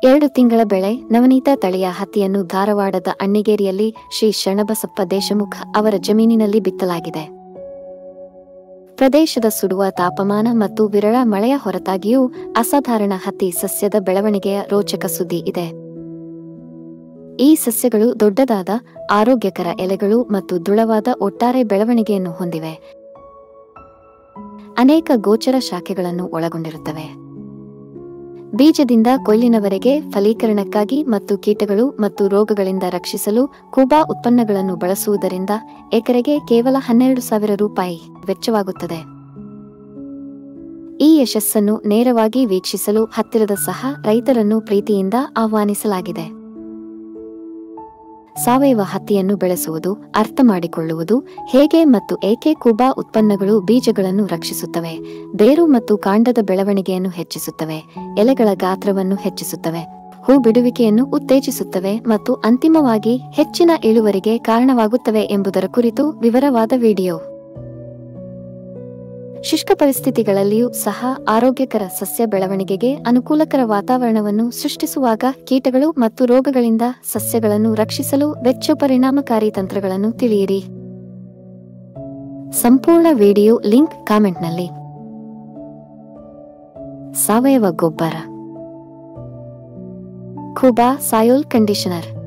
ಎರಡು ತಿಂಗಳ ಬೆಳೆ ನವನೀತ ತಳಿಯ ಹತ್ತಿಯನ್ನು ಧಾರವಾಡದ ಅಣ್ಣಿಗೇರಿಯಲ್ಲಿ ಶ್ರೀ ಶರಣಬಸಪ್ಪ ದೇಶಮುಖ ಅವರ ಜಮೀನಿನಲ್ಲಿ ಬಿತ್ತಲಾಗಿದೆ ಪ್ರದೇಶದ ಸುಡುವ ತಾಪಮಾನ ಮತ್ತು ವಿರಳ ಮಳೆಯ ಹೊರತಾಗಿಯೂ ಅಸಾಧಾರಣ ಹತ್ತಿ ಸಸ್ಯದ ಬೆಳವಣಿಗೆಯ ರೋಚಕ ಸುದ್ದಿ ಇದೆ ಈ ಸಸ್ಯಗಳು ದೊಡ್ಡದಾದ ಆರೋಗ್ಯಕರ ಎಲೆಗಳು ಮತ್ತು ದೃಢವಾದ ಒಟ್ಟಾರೆ ಬೆಳವಣಿಗೆಯನ್ನು ಹೊಂದಿವೆ ಅನೇಕ ಗೋಚರ ಶಾಖೆಗಳನ್ನು ಒಳಗೊಂಡಿರುತ್ತವೆ ಬೀಜದಿಂದ ಕೊಯ್ಲಿನವರೆಗೆ ಫಲೀಕರಣಕ್ಕಾಗಿ ಮತ್ತು ಕೀಟಗಳು ಮತ್ತು ರೋಗಗಳಿಂದ ರಕ್ಷಿಸಲು ಕೂಬಾ ಉತ್ಪನ್ನಗಳನ್ನು ಬಳಸುವುದರಿಂದ ಎಕರೆಗೆ ಕೇವಲ ಹನ್ನೆರಡು ಸಾವಿರ ರೂಪಾಯಿ ವೆಚ್ಚವಾಗುತ್ತದೆ ಈ ಯಶಸ್ಸನ್ನು ನೇರವಾಗಿ ವೀಕ್ಷಿಸಲು ಹತ್ತಿರದ ಸಹ ರೈತರನ್ನು ಪ್ರೀತಿಯಿಂದ ಆಹ್ವಾನಿಸಲಾಗಿದೆ ಸಾವಯವ ಹತ್ತಿಯನ್ನು ಬೆಳೆಸುವುದು ಅರ್ಥ ಮಾಡಿಕೊಳ್ಳುವುದು ಹೇಗೆ ಮತ್ತು ಏಕೆ ಕೂಬಾ ಉತ್ಪನ್ನಗಳು ಬೀಜಗಳನ್ನು ರಕ್ಷಿಸುತ್ತವೆ ಬೇರು ಮತ್ತು ಕಾಂಡದ ಬೆಳವಣಿಗೆಯನ್ನು ಹೆಚ್ಚಿಸುತ್ತವೆ ಎಲೆಗಳ ಗಾತ್ರವನ್ನು ಹೆಚ್ಚಿಸುತ್ತವೆ ಹೂ ಬಿಡುವಿಕೆಯನ್ನು ಉತ್ತೇಜಿಸುತ್ತವೆ ಮತ್ತು ಅಂತಿಮವಾಗಿ ಹೆಚ್ಚಿನ ಇಳುವರಿಗೆ ಕಾರಣವಾಗುತ್ತವೆ ಎಂಬುದರ ಕುರಿತು ವಿವರವಾದ ವಿಡಿಯೋ ಶುಷ್ಕ ಪರಿಸ್ಥಿತಿಗಳಲ್ಲಿಯೂ ಸಹ ಆರೋಗ್ಯಕರ ಸಸ್ಯ ಬೆಳವಣಿಗೆಗೆ ಅನುಕೂಲಕರ ವಾತಾವರಣವನ್ನು ಸೃಷ್ಟಿಸುವಾಗ ಕೀಟಗಳು ಮತ್ತು ರೋಗಗಳಿಂದ ಸಸ್ಯಗಳನ್ನು ರಕ್ಷಿಸಲು ವೆಚ್ಚ ಪರಿಣಾಮಕಾರಿ ತಂತ್ರಗಳನ್ನು ತಿಳಿಯಿರಿ ಸಂಪೂರ್ಣ ವಿಡಿಯೋ ಲಿಂಕ್ ಕಾಮೆಂಟ್ನಲ್ಲಿ ಸಾವಯವ ಗೊಬ್ಬರ ಖುಬಾ ಸಾಯೋಲ್ ಕಂಡೀಷನರ್